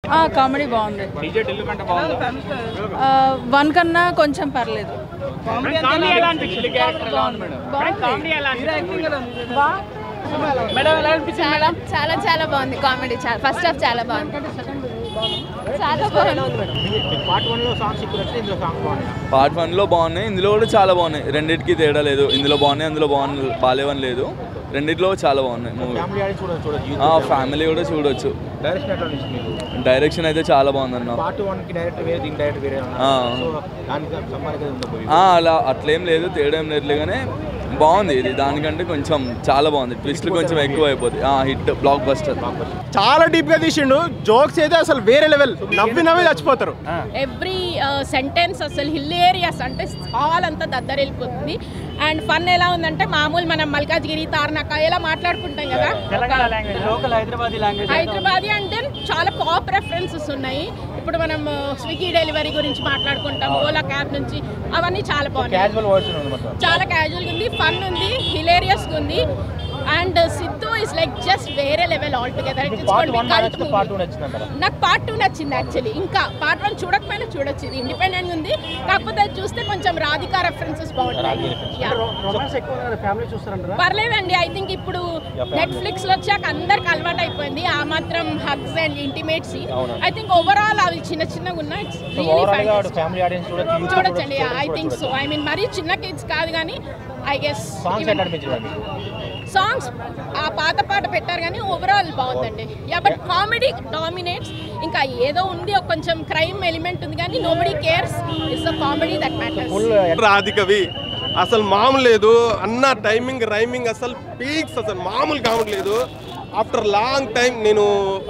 Comedy బాగుంది DJ Tillu కంటే బాగుంది వన్ కన్నా కొంచెం పర్లేదు కామెడీ ఎలా అనిపించింది క్యారెక్టర్ ఎలా ఉంది మేడం కామెడీ ఎలా అనిపించింది మేడం ఎలా అనిపించింది చాలా చాలా చాలా బాగుంది కామెడీ చాలా ఫస్ట్ హాఫ్ చాలా బాగుంది చాలా బాగుంది పార్ట్ వన్ లో సాంగ్స్ ఇప్పుడు వస్తే ఇందులో సాంగ్ బాగుంది పార్ట్ వన్లో బాగున్నాయి ఇందులో కూడా చాలా బాగున్నాయి రెండింటికి తేడా లేదు ఇందులో బాగున్నాయి అందులో బాగున్నాయి బాగాలేవని లేదు రెండిట్లో చాలా బాగున్నాయి మూవీ ఫ్యామిలీ ఆడియన్స్ కూడా చూడొచ్చు ఫ్యామిలీ కూడా చూడొచ్చు డైరెక్షన్ ఎట్లా అనిపించింది మీకు డైరెక్షన్ అయితే చాలా బాగుందన్న పార్ట్ వన్ కి డైరెక్టర్ వేరే దీనికి డైరెక్టర్ వేరే ఆ. సో దానికి సంబంధించి ఉందా ఆ, అలా అట్లేం లేదు తేడా ఏం లేదు కానీ బాగుంది ఇది దానికంటే కొంచెం చాలా బాగుంది ట్విస్ట్లు కొంచెం ఎక్కువ అయిపోతుంది హిట్ బ్లాక్ బస్టర్ చాలా డీప్ గా తీసిండు జోక్స్ అయితే అసలు వేరే లెవెల్ నవ్వి నవ్వి చచ్చిపోతారు ఎవ్రీ సెంటెన్స్ అసలు హిల్లేరియస్ అంటే హాల్ అంతా దద్దరెళ్ళిపోతుంది అండ్ ఫన్ ఎలా ఉందంటే మామూలు మనం మల్కాజ్గిరి తార్నాక ఎలా మాట్లాడుకుంటాం కదా లోకల్ హైదరాబాద్ లాంగ్వేజ్ హైదరాబాదీ అంటే చాలా పాప్ రెఫరెన్సెస్ ఉన్నాయి ఇప్పుడు మనం స్విగ్గీ డెలివరీ గురించి మాట్లాడుకుంటాం ఓలా క్యాబ్ నుంచి అవన్నీ చాలా బాగున్నాయి క్యాజువల్ వర్డ్స్ ఉంది మొత్తం చాలా క్యాజువల్గా ఉంది ఫన్ ఉంది హిలేరియస్గా ఉంది and Siddhu is like just వేరే level all together part one నచ్చింది పార్ట్ టూ నచ్చింది అంటారా నాకు పార్ట్ టూ నచ్చింది యాక్చువల్లీ ఇంకా పార్ట్ వన్ చూడకపోయినా చూడొచ్చు ఇది ఇండిపెండెంట్ ఉంది కాకపోతే అది చూస్తే కొంచెం రాధికా రెఫరెన్సెస్ బాగుంటాయి Yeah. రొమాన్స్ ఎక్కువ ఫ్యామిలీ చూస్తారంటారా పర్లేదండి ఐ థింక్ ఇప్పుడు నెట్ఫ్లిక్స్ లో వచ్చాక అందరికి అలవాటు అయిపోయింది ఆ మాత్రం hugs and intimates I think overall అవి చిన్న చిన్నగా ఉన్నాయి ఇట్స్ రియలీ ఓవరాల్ గా ఫ్యామిలీ ఆడియన్స్ చూడొచ్చు youth చూడొచ్చండి చూడొచ్చు, I think so I mean మరీ చిన్న కిడ్స్ కాదు కానీ ఐ గెస్ సాంగ్స్ ఎట్లా అనిపించింది మీకు సాంగ్స్ ఆ పాత పాట పెట్టారు కానీ ఓవరాల్ బాగుందండి యా బట్ కామెడీ డామినేట్స్ ఇంకా ఏదో ఉంది ఒక కొంచెం క్రైమ్ ఎలిమెంట్ ఉంది కానీ nobody cares it's a comedy that matters రాధికవి అసలు మామూలు లేదు అన్న టైమింగ్ రైమింగ్ అసలు పీక్స్ అసలు మామూలు కావట్లేదు ఆఫ్టర్ లాంగ్ టైం నేను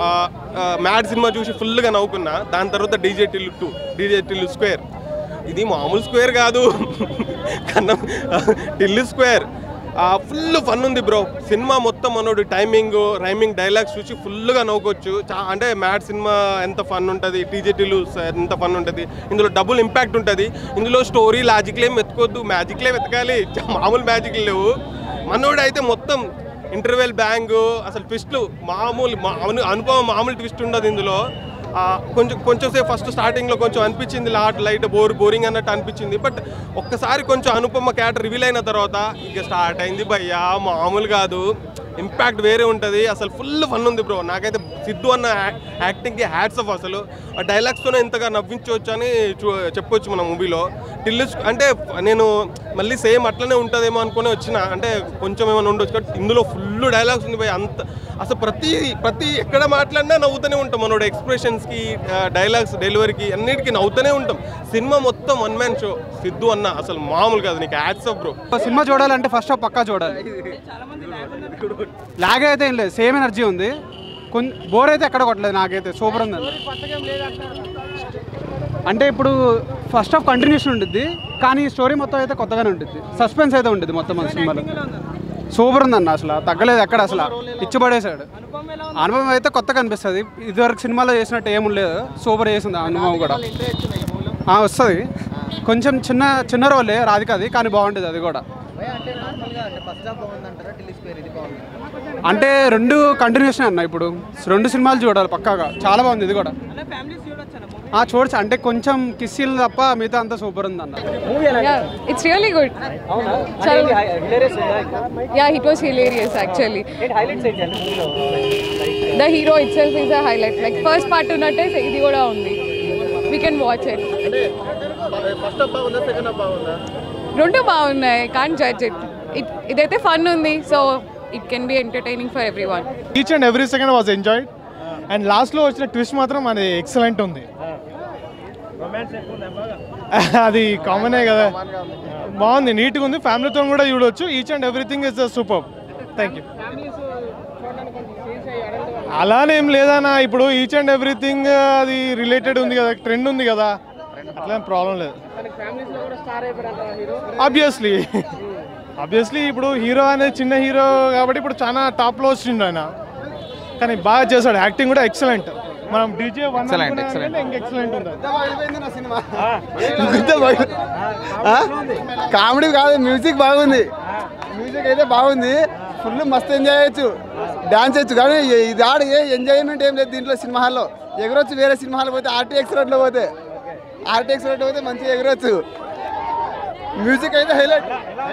మ్యాడ్ సినిమా చూసి ఫుల్గా నవ్వుకున్నా దాని తర్వాత DJ Tillu two DJ Tillu square ఇది మామూలు స్క్వేర్ కాదు కన్నా టిల్లు స్క్వేర్ ఫుల్ ఫన్ ఉంది బ్రో సినిమా మొత్తం మనోడు టైమింగ్ రైమింగ్ డైలాగ్స్ చూసి ఫుల్గా నవ్వుకోవచ్చు చా అంటే మ్యాడ్ సినిమా ఎంత ఫన్ ఉంటుంది టీజేటీలు ఎంత ఫన్ ఉంటుంది ఇందులో డబుల్ ఇంపాక్ట్ ఉంటుంది ఇందులో స్టోరీ లాజిక్లేం వెతుకోవద్దు మ్యాజిక్లే వెతకాలి చ- మామూలు మ్యాజిక్లు లేవు మనోడు అయితే మొత్తం ఇంటర్వెల్ బ్యాంగ్ అసలు ట్విస్ట్లు మామూలు మా- అను- అనుపమ మామూలు ట్విస్ట్ ఉండదు ఇందులో ఆ, కొంచెం కొంచెం సేపు ఫస్ట్ స్టార్టింగ్లో కొంచెం అనిపించింది లాట్ లైట్ బోర్ బోరింగ్ అన్నట్టు అనిపించింది బట్ ఒక్కసారి కొంచెం అనుపమ క్యారెక్టర్ రివీల్ అయిన తర్వాత ఇక స్టార్ట్ అయింది భయ్యా మామూలు కాదు ఇంపాక్ట్ వేరే ఉంటుంది అసలు ఫుల్ ఫన్ ఉంది బ్రో నాకైతే సిద్ధు అన్న యాక్టింగ్కి హ్యాట్స్ ఆఫ్ అసలు ఆ డైలాగ్స్తోనే ఎంతగా నవ్వించవచ్చు అని చూ చెప్పొచ్చు మన మూవీలో టిల్లు అంటే నేను మళ్ళీ సేమ్ అట్లనే ఉంటుందేమో అనుకుని వచ్చిన అంటే కొంచెం ఏమైనా ఉండొచ్చు కానీ ఇందులో ఫుల్ డైలాగ్స్ ఉంది భయ్ అంత అసలు ప్రతి ప్రతి ఎక్కడ మాట్లాడినా నవ్వుతూనే ఉంటాం మనోడు ఎక్స్ప్రెషన్స్కి డైలాగ్స్ డెలివరీకి అన్నిటికీ నవ్వుతూనే ఉంటాం సినిమా మొత్తం వన్ మ్యాన్ షో సిద్ధు అన్న అసలు మామూలు కాదు నీకు హ్యాట్స్ ఆఫ్ బ్రో సినిమా చూడాలంటే ఫస్ట్ హాఫ్ పక్కా చూడాలి లాగ్ అయితే ఏం లేదు సేమ్ ఎనర్జీ ఉంది కొంచెం బోర్ అయితే ఎక్కడ కొట్టలేదు నాకైతే సూపర్ ఉంది అంటే ఇప్పుడు ఫస్ట్ హాఫ్ కంటిన్యూషన్ ఉంటుంది కానీ స్టోరీ మొత్తం అయితే కొత్తగానే ఉంటుంది సస్పెన్స్ అయితే ఉంటుంది మొత్తం మన సినిమాలో సూపర్ ఉందన్న అసలు తగ్గలేదు ఎక్కడ అసలు ఇచ్చిపడేశాడు అనుభవం అయితే కొత్తగా అనిపిస్తుంది ఇదివరకు సినిమాలో చేసినట్టు ఏముండలేదు సూపర్ చేసింది ఆ అనుభవం కూడా వస్తుంది కొంచెం చిన్న చిన్న రోలే రాధికది కానీ బాగుంటుంది అది కూడా అంటే రెండు కంటిన్యూషన్ అన్న ఇప్పుడు రెండు సినిమాలు చూడాలి పక్కాగా చాలా బాగుంది ఇది కూడా ఆ, చూడచ్చు అంటే కొంచెం కిస్సీలు తప్ప మిగతా అంతా సూపర్ ఉంది అన్న it's really good yeah hit was hilarious actually the hero itself is a highlight like first part ఉన్నట్టే ఇది కూడా ఉంది వీ కెన్ వాచ్ ఇట్ రెండు బాగున్నాయి కాన్ జడ్జ్ ఇట్ ఇట్ ఇదైతే ఫన్ ఉంది so it can be entertaining for everyone each and every second was enjoyed and లాస్ట్లో వచ్చిన ట్విస్ట్ మాత్రం అది ఎక్సలెంట్ ఉంది అది కామనే కదా బాగుంది నీట్గా ఉంది ఫ్యామిలీతో కూడా చూడొచ్చు each and everything is super thank you అలానేం లేదన్నా ఇప్పుడు ఈచ్ అండ్ ఎవ్రీథింగ్ అది రిలేటెడ్ ఉంది కదా ట్రెండ్ ఉంది కదా అట్లా ప్రాబ్లం లేదు ఆబ్వియస్లీ ఆబ్వియస్లీ ఇప్పుడు హీరో అనేది చిన్న హీరో కాబట్టి ఇప్పుడు చాలా టాప్లో వచ్చిండు ఆయన కానీ బాగా చేశాడు యాక్టింగ్ కూడా ఎక్సలెంట్ మనం డీజే వన్ ఇంకా ఎక్సలెంట్ ఉంది కామెడీ కాదు మ్యూజిక్ బాగుంది మ్యూజిక్ అయితే బాగుంది ఫుల్ మస్తు ఎంజాయ్ చేయొచ్చు డాన్స్ చేయొచ్చు కానీ ఇది ఆడ ఏ ఎంజాయ్మెంట్ ఏం లేదు దీంట్లో సినిమా హాల్లో ఎగరొచ్చు వేరే సినిమాలు పోతే ఆర్టీఎక్స్ రోడ్లో పోతే ఆర్టీఎక్స్ రోడ్లో పోతే మంచిగా ఎగరొచ్చు మ్యూజిక్ అయితే హైలైట్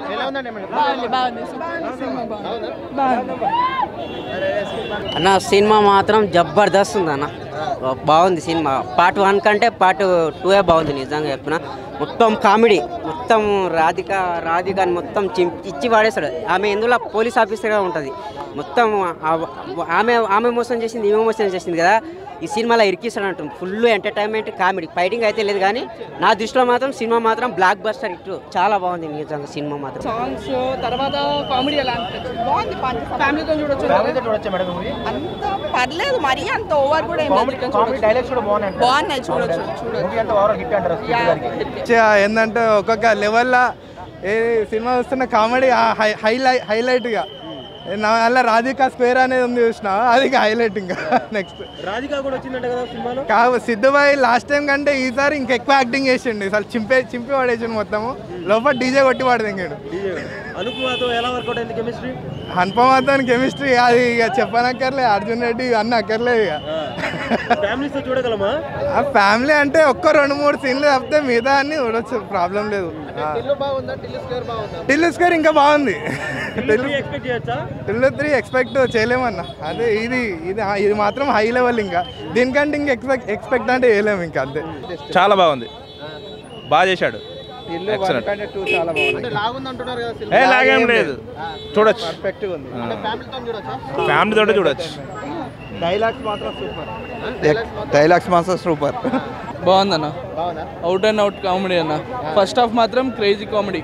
అన్న సినిమా మాత్రం జబర్దస్త్ ఉంది అన్న బాగుంది సినిమా పార్ట్ వన్ కంటే పార్ట్ టూ బాగుంది నిజంగా చెప్పిన మొత్తం కామెడీ మొత్తం రాధిక రాధికని మొత్తం చింపి ఇచ్చి వాడేస్తాడు ఆమె ఎందులో పోలీస్ ఆఫీసర్గా ఉంటుంది మొత్తం ఆ- ఆమె ఆమె మోసం చేసింది ఈమె మోసం చేసింది కదా ఈ సినిమాలో ఇరికిస్తాడు అంటుంది ఫుల్ ఎంటర్టైన్మెంట్ కామెడీ ఫైటింగ్ అయితే లేదు కానీ నా దృష్టిలో మాత్రం సినిమా మాత్రం బ్లాక్ బస్టర్ ఇట్టు చాలా బాగుంది నిజంగా సినిమా మాత్రం సాంగ్స్ తర్వాత కామెడీ ఎలా అనిపించింది బాగుంది ఫ్యామిలీతో చూడొచ్చు చూడొచ్చు మేడం మూవీ అంత పర్లేదు మరీ అంత ఓవర్ కూడా ఏం లేదు ఇక్కడ కామెడీ చూడొచ్చు. డైలాగ్స్ కూడా బాగున్నాయి బాగున్నాయి చూడొచ్చు మూవీ అంతా ఓవర్ హిట్ అంటారు యా, చే- ఏంటంటే ఒక్కొక్క లెవెల్లో ఏ సినిమా వస్తున్న కామెడీ హైలైట్ హైలైట్గా నా వల్ల రాధికా స్క్వేర్ అనేది ఉంది చూసిన అది హైలైట్ ఇంకా నెక్స్ట్ రాధిక కూడా వచ్చిందంట కదా సినిమాలో కాదు సిద్ధుబాయ్ లాస్ట్ టైం కంటే ఈసారి ఇంకెక్కువ యాక్టింగ్ చేసిండు అసలు చింపే చింపి పడేసిండు మొత్తము లోపల డీజే కొట్టి పడదు ఇంకాడు అనుకుమాతో ఎలా వర్కౌట్ అయింది కెమిస్ట్రీ హన్పమాతోని కెమిస్ట్రీ అది ఇక చెప్పనక్కర్లే అర్జున్ రెడ్డి అన్న అక్కర్లేదు ఇక ఫ్యామిలీస్ తో చూడగలమా ఆ ఫ్యామిలీ అంటే ఒక్క రెండు మూడు సీన్లు తప్పితే మిగతా అన్ని చూడొచ్చు ప్రాబ్లం లేదు ఆ. బాగుందా టిల్లు స్క్వేర్ బాగుందా టిల్లు స్క్వేర్ ఇంకా బాగుంది టిల్లు ఎక్స్పెక్ట్ చేయొచ్చా టిల్లు త్రీ ఎక్స్పెక్ట్ చేయలేమన్నా అదే ఇది ఇది ఇది మాత్రం హై లెవెల్ ఇంకా దీనికంటే ఇంకా ఎక్స్పెక్ట్ ఎక్స్పెక్ట్ అంటే చేయలేము ఇంకా అంతే చాలా బాగుంది బాగా చేశాడు ఇల్లు Excellent. వన్ కంటే టూ చాలా బాగుంది అంటే లాగుంది అంటున్నారు కదా ఏ లాగేం లేదు చూడొచ్చు పర్ఫెక్ట్ ఉంది అంటే ఫ్యామిలీతో చూడొచ్చా ఫ్యామిలీ తోటి చూడొచ్చు డైలాగ్స్ మాత్రం సూపర్ డైలాగ్స్ మాత్రం సూపర్ బాగుందన్న బాగుందా అవుట్ అండ్ అవుట్ కామెడీ అన్న ఫస్ట్ హాఫ్ మాత్రం క్రేజీ కామెడీ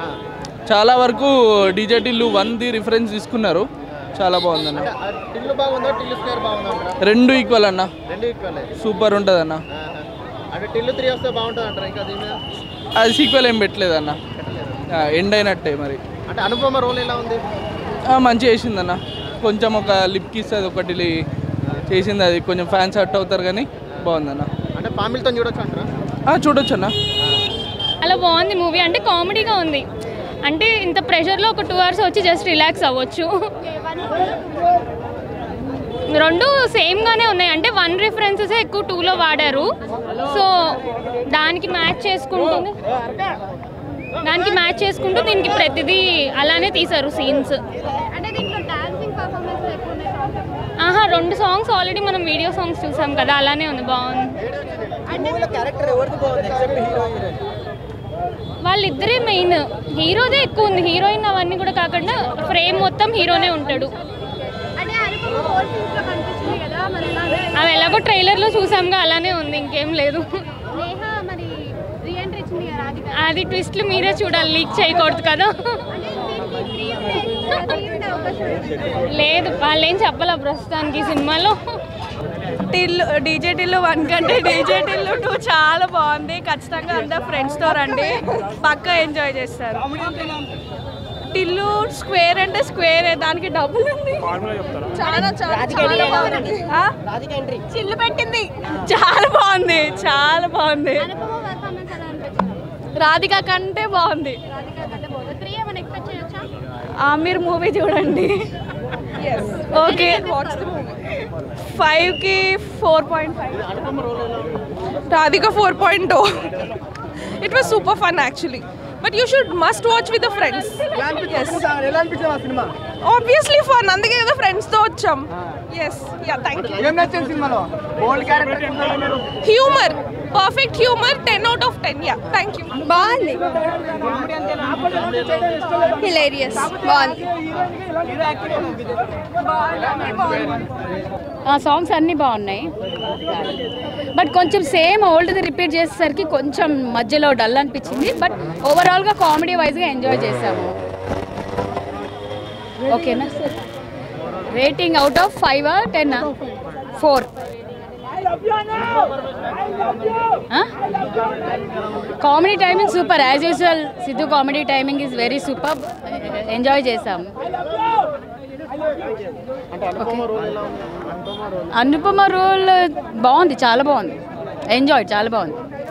చాలా వరకు DJ Tillu one the reference తీసుకున్నారు చాలా బాగుందన్న టిల్లు బాగుందా టిల్లు స్క్వేర్ బాగుందా అంటారా రెండు ఈక్వల్ అన్న రెండు ఈక్వల్ సూపర్ ఉంటుంది అన్న అంటే టిల్లు త్రీ వస్తే బాగుంటుంది అంటారా ఇంకా దీని మీద అది సీక్వెల్ ఏం పెట్టలేదు అన్న ఎండ్ అయినట్టే మరి అంటే అనుపమ రోల్ ఎలా ఉంది ఆ, మంచిగా చేసిందన్న కొంచెం ఒక లిప్ కిస్ అది ఒకటి li- చేసింది అది కొంచెం ఫ్యాన్స్ హర్ట్ అవుతారు కానీ బాగుందన్న అంటే ఫ్యామిలీతో చూడొచ్చు అంటారా ఆ, చూడొచ్చు అన్న అలా బాగుంది మూవీ అంటే కామెడీగా ఉంది అంటే ఇంత ప్రెషర్లో ఒక టూ అవర్స్ వచ్చి జస్ట్ రిలాక్స్ అవ్వచ్చు రెండు సేమ్గానే ఉన్నాయి అంటే వన్ రిఫరెన్సెస్ ఎక్కువ టూలో వాడారు సో దానికి మ్యాచ్ చేసుకుంటుంది దానికి మ్యాచ్ చేసుకుంటూ దీనికి ప్రతిదీ అలానే తీశారు సీన్స్ అంటే దీంట్లో డాన్సింగ్ పర్ఫార్మెన్స్ ఎక్కువ ఉన్నాయి ఆహా రెండు సాంగ్స్ ఆల్రెడీ మనం వీడియో సాంగ్స్ చూసాం కదా అలానే ఉంది బాగుంది క్యారెక్టర్ ఎవరిది బాగుంది ఎక్సెప్ట్ హీరో వాళ్ళిద్దరే మెయిన్ హీరోదే ఎక్కువ ఉంది హీరోయిన్ అవన్నీ కూడా కాకుండా ఫ్రేమ్ మొత్తం హీరోనే ఉంటాడు అంటే అనుపమ హోల్ సీన్స్ లో కనిపిస్తుంది కదా మరి అవి ఎలాగో ట్రైలర్లో చూసాంగా అలానే ఉంది ఇంకేం లేదు నేహ మరి రీఎంట్రీ ఇచ్చింది కదా రాధిక అది ట్విస్ట్లు మీరే చూడాలి లీక్ చేయకూడదు కదా లేదు వాళ్ళు ఏం చెప్పాల ప్రస్తుతానికి ఈ సినిమాలో టిల్లు డీజే టిల్లు వన్ కంటే డీజే టిల్లు టూ చాలా బాగుంది ఖచ్చితంగా అందరు ఫ్రెండ్స్తో రండి పక్కా ఎంజాయ్ చేస్తారు టిల్లు స్క్వేర్ అంటే స్క్వేర్ దానికి డబ్బులు ఉంది చాలా చాలా చాలా బాగుంది ఆ? చిల్లు పెట్టింది చాలా బాగుంది చాలా బాగుంది రాధిక కంటే బాగుంది త్రీ ఏమైనా ఎక్స్పెక్ట్ చేయొచ్చా ఆ, మీరు మూవీ చూడండి ఓకే ఫైవ్కి four point five Radhika four point two it was super fun actually but you should must watch with friends ఎలా అనిపించింది ఆ సినిమా ఆబ్వియస్లీ ఫన్ అందుకే కదా ఫ్రెండ్స్తో వచ్చాం ఎస్ యా థ్యాంక్ యూ ఏం నచ్చింది సినిమాలో bold character humour perfect humour ten out of ten yeah thank you బాగుంది హిలేరియస్ బాగుంది ఆ సాంగ్స్ అన్నీ బాగున్నాయి బట్ కొంచెం సేమ్ ఓల్డ్ది రిపీట్ చేసేసరికి కొంచెం మధ్యలో డల్ అనిపించింది బట్ ఓవరాల్గా కామెడీ వైజ్గా ఎంజాయ్ చేసాము ఓకేనా rating out of five ten four comedy timing super as usual Siddhu comedy timing is very super enjoy చేసాము అనుపమ రోల్ బాగుంది చాలా బాగుంది ఎంజాయ్ చాలా బాగుంది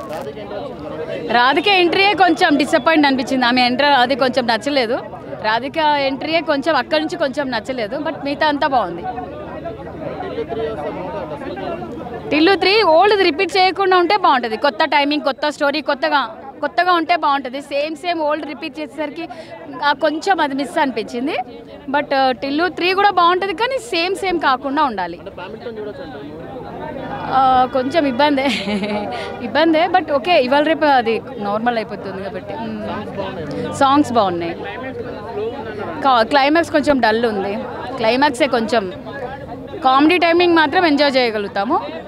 రాధిక ఎంట్రీయే కొంచెం డిసప్పాయింట్ అనిపించింది ఆమె ఎంట్రీ అది కొంచెం నచ్చలేదు రాధిక ఎంట్రీయే కొంచెం అక్కడి నుంచి కొంచెం నచ్చలేదు బట్ మిగతా అంతా బాగుంది టిల్లు త్రీ ఓల్డ్ రిపీట్ చేయకుండా ఉంటే బాగుంటుంది కొత్త టైమింగ్ కొత్త స్టోరీ కొత్తగా కొత్తగా ఉంటే బాగుంటుంది సేమ్ సేమ్ ఓల్డ్ రిపీట్ చేసేసరికి ఆ కొంచెం అది మిస్ అనిపించింది బట్ టిల్లు త్రీ కూడా బాగుంటుంది కానీ సేమ్ సేమ్ కాకుండా ఉండాలి ఆ, కొంచెం ఇబ్బందే ఇబ్బందే బట్ ఓకే ఇవాళ రేపు అది నార్మల్ అయిపోతుంది కాబట్టి సాంగ్స్ బాగున్నాయి క్లైమాక్స్ కొంచెం డల్ ఉంది క్లైమాక్సే కొంచెం కామెడీ టైమింగ్ మాత్రం ఎంజాయ్ చేయగలుగుతాము